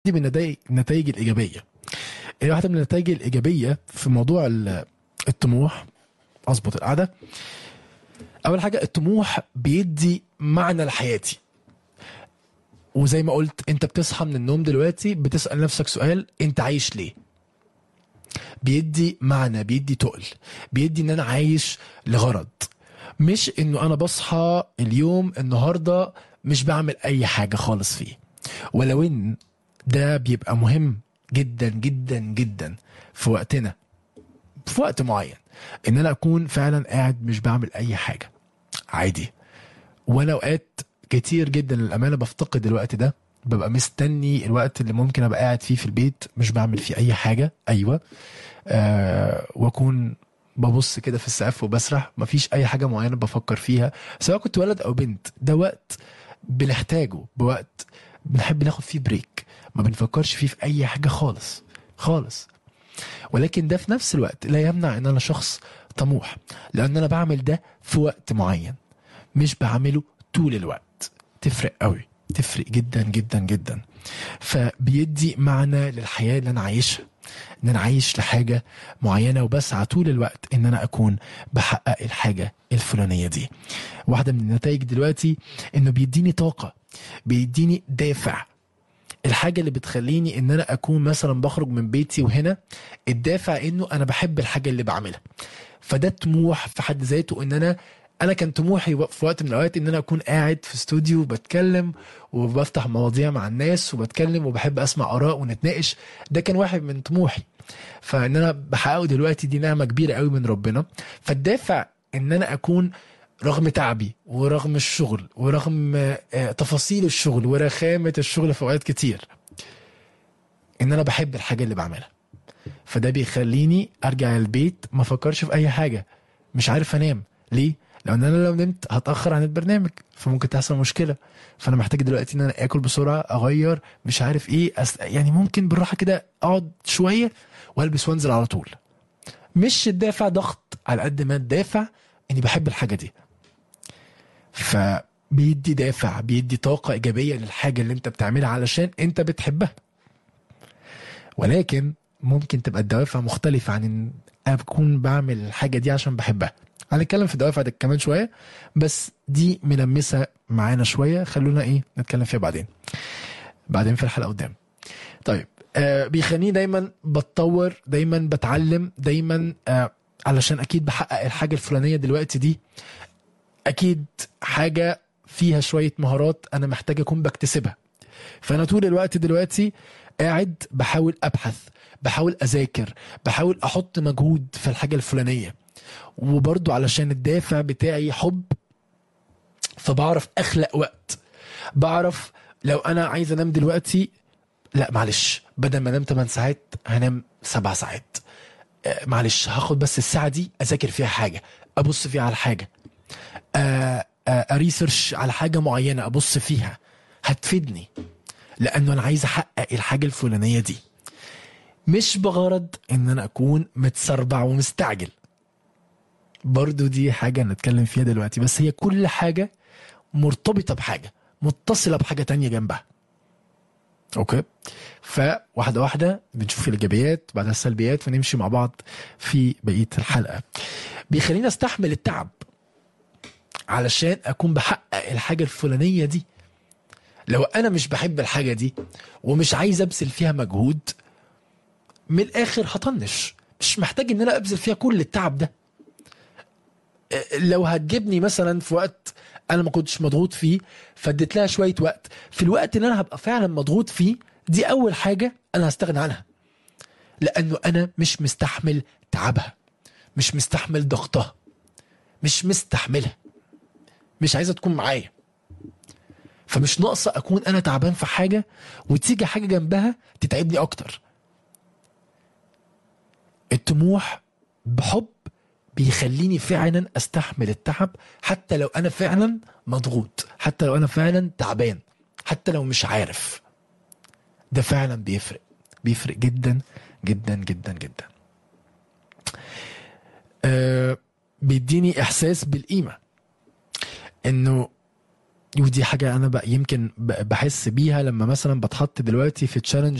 من النتائج النتائج الايجابيه إيه واحده من النتائج الايجابيه في موضوع ال- الطموح اظبط القعده اول حاجه الطموح بيدي معنى لحياتي وزي ما قلت انت بتصحى من النوم دلوقتي بتسال نفسك سؤال انت عايش ليه بيدي معنى بيدي تقل بيدي ان انا عايش لغرض مش انه انا بصحى اليوم النهارده مش بعمل اي حاجه خالص فيه ولو ان ده بيبقى مهم جدا جدا جدا في وقتنا في وقت معين ان انا اكون فعلا قاعد مش بعمل اي حاجه عادي وانا اوقات كتير جدا للامانه بفتقد الوقت ده ببقى مستني الوقت اللي ممكن ابقى قاعد فيه في البيت مش بعمل فيه اي حاجه ايوه آه واكون ببص كده في السقف وبسرح مفيش اي حاجه معينه بفكر فيها سواء كنت ولد او بنت ده وقت بنحتاجه بوقت بنحب ناخد فيه بريك ما بنفكرش فيه في اي حاجه خالص خالص ولكن ده في نفس الوقت لا يمنع ان انا شخص طموح لان انا بعمل ده في وقت معين مش بعمله طول الوقت تفرق قوي تفرق جدا جدا جدا فبيدي معنى للحياه اللي انا عايشها ان انا عايش لحاجه معينه وبسعى طول الوقت ان انا اكون بحقق الحاجه الفلانيه دي واحده من النتائج دلوقتي انه بيديني طاقه بيديني دافع الحاجه اللي بتخليني ان انا اكون مثلا بخرج من بيتي وهنا الدافع انه انا بحب الحاجه اللي بعملها فده طموح في حد ذاته ان انا انا كان طموحي في وقت من الاوقات ان انا اكون قاعد في استوديو بتكلم وبفتح مواضيع مع الناس وبتكلم وبحب اسمع اراء ونتناقش ده كان واحد من طموحي فان انا بحققه دلوقتي دي نعمه كبيره قوي من ربنا فالدافع ان انا اكون رغم تعبي ورغم الشغل ورغم آه، تفاصيل الشغل ورخامه الشغل في اوقات كتير ان انا بحب الحاجه اللي بعملها فده بيخليني ارجع البيت ما افكرش في اي حاجه مش عارف انام ليه لان انا لو نمت هتاخر عن البرنامج فممكن تحصل مشكله فانا محتاج دلوقتي ان انا اكل بسرعه اغير مش عارف ايه أس... يعني ممكن بالراحه كده اقعد شويه والبس وانزل على طول مش الدافع ضغط على قد ما الدافع اني بحب الحاجه دي فبيدي دافع بيدي طاقه ايجابيه للحاجه اللي انت بتعملها علشان انت بتحبها ولكن ممكن تبقى الدوافع مختلفة عن ان انا بكون بعمل الحاجة دي عشان بحبها هنتكلم في الدوافع دي كمان شوية بس دي ملمسة معانا شوية خلونا ايه نتكلم فيها بعدين بعدين في الحلقة قدام طيب آه بيخليني دايما بتطور دايما بتعلم دايما آه علشان اكيد بحقق الحاجة الفلانية دلوقتي دي اكيد حاجة فيها شوية مهارات انا محتاج اكون بكتسبها فانا طول الوقت دلوقتي قاعد بحاول ابحث بحاول اذاكر بحاول احط مجهود في الحاجه الفلانيه وبرضو علشان الدافع بتاعي حب فبعرف اخلق وقت بعرف لو انا عايز انام دلوقتي لا معلش بدل ما انام 8 ساعات هنام 7 ساعات آه، معلش هاخد بس الساعه دي اذاكر فيها حاجه ابص فيها على حاجه آه، آه، اريسيرش على حاجه معينه ابص فيها هتفيدني لانه انا عايز احقق الحاجه الفلانيه دي مش بغرض ان انا اكون متسربع ومستعجل برضو دي حاجة نتكلم فيها دلوقتي بس هي كل حاجة مرتبطة بحاجة متصلة بحاجة تانية جنبها اوكي فواحدة واحدة بنشوف الإيجابيات بعدها السلبيات ونمشي مع بعض في بقية الحلقة بيخليني استحمل التعب علشان أكون بحقق الحاجة الفلانية دي لو أنا مش بحب الحاجة دي ومش عايز أبذل فيها مجهود من الاخر هطنش مش محتاج ان انا ابذل فيها كل التعب ده أه، لو هتجيبني مثلا في وقت انا ما كنتش مضغوط فيه فاديت لها شويه وقت في الوقت اللي انا هبقى فعلا مضغوط فيه دي اول حاجه انا هستغنى عنها لانه انا مش مستحمل تعبها مش مستحمل ضغطها مش مستحملها مش عايزه تكون معايا فمش ناقصه اكون انا تعبان في حاجه وتيجي حاجه جنبها تتعبني اكتر الطموح بحب بيخليني فعلا استحمل التعب حتى لو انا فعلا مضغوط حتى لو انا فعلا تعبان حتى لو مش عارف ده فعلا بيفرق بيفرق جدا جدا جدا جدا آه بيديني احساس بالقيمه انه ودي حاجه انا بقى يمكن ب- بحس بيها لما مثلا بتحط دلوقتي في تشالنج